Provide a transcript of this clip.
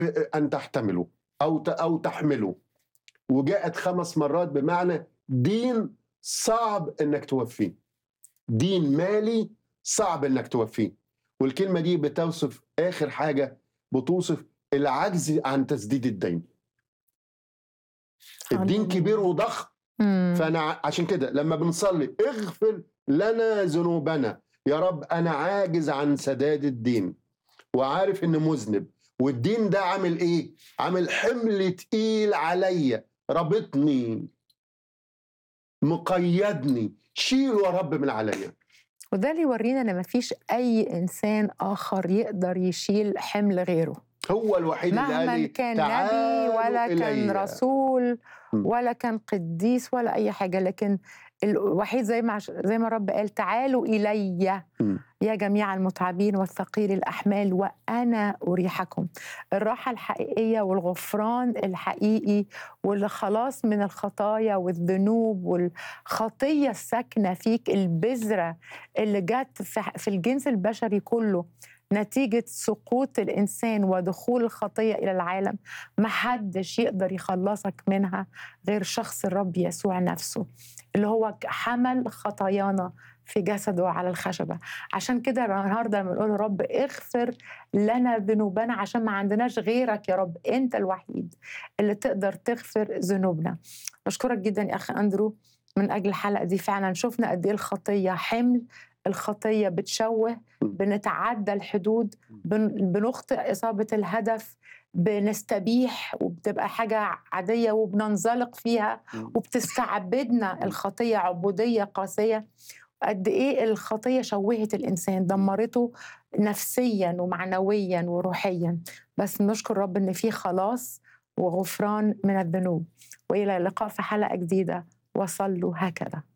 ان تحتمله او ت- او تحمله وجاءت خمس مرات بمعنى دين صعب انك توفيه دين مالي صعب انك توفيه والكلمه دي بتوصف اخر حاجه بتوصف العجز عن تسديد الدين الدين هللويا. كبير وضخم مم. فانا ع- عشان كده لما بنصلي اغفر لنا ذنوبنا يا رب انا عاجز عن سداد الدين وعارف اني مذنب والدين ده عامل ايه عامل حمل تقيل عليا رابطني مقيدني شيله يا رب من عليا وده اللي يورينا ان مفيش اي انسان اخر يقدر يشيل حمل غيره هو الوحيد اللي قال مهما لي كان نبي تعالوا ولا كان إلي. رسول م. ولا كان قديس ولا اي حاجه لكن الوحيد زي ما عش- زي ما الرب قال تعالوا الي م. يا جميع المتعبين والثقيل الاحمال وانا اريحكم الراحه الحقيقيه والغفران الحقيقي والخلاص من الخطايا والذنوب والخطيه الساكنه فيك البذره اللي جت في في الجنس البشري كله نتيجة سقوط الإنسان ودخول الخطية إلى العالم محدش يقدر يخلصك منها غير شخص الرب يسوع نفسه اللي هو حمل خطايانا في جسده على الخشبة عشان كده النهاردة لما نقول يا رب اغفر لنا ذنوبنا عشان ما عندناش غيرك يا رب أنت الوحيد اللي تقدر تغفر ذنوبنا بشكرك جدا يا أخي أندرو من أجل الحلقة دي فعلا شفنا قد إيه الخطية حمل الخطية بتشوه بنتعدى الحدود بن- بنخطئ إصابة الهدف بنستبيح وبتبقى حاجة عادية وبننزلق فيها مم. وبتستعبدنا الخطية عبودية قاسية قد إيه الخطية شوهت الإنسان دمرته نفسيا ومعنويا وروحيا بس نشكر رب إن في خلاص وغفران من الذنوب وإلى اللقاء في حلقة جديدة وصلوا هكذا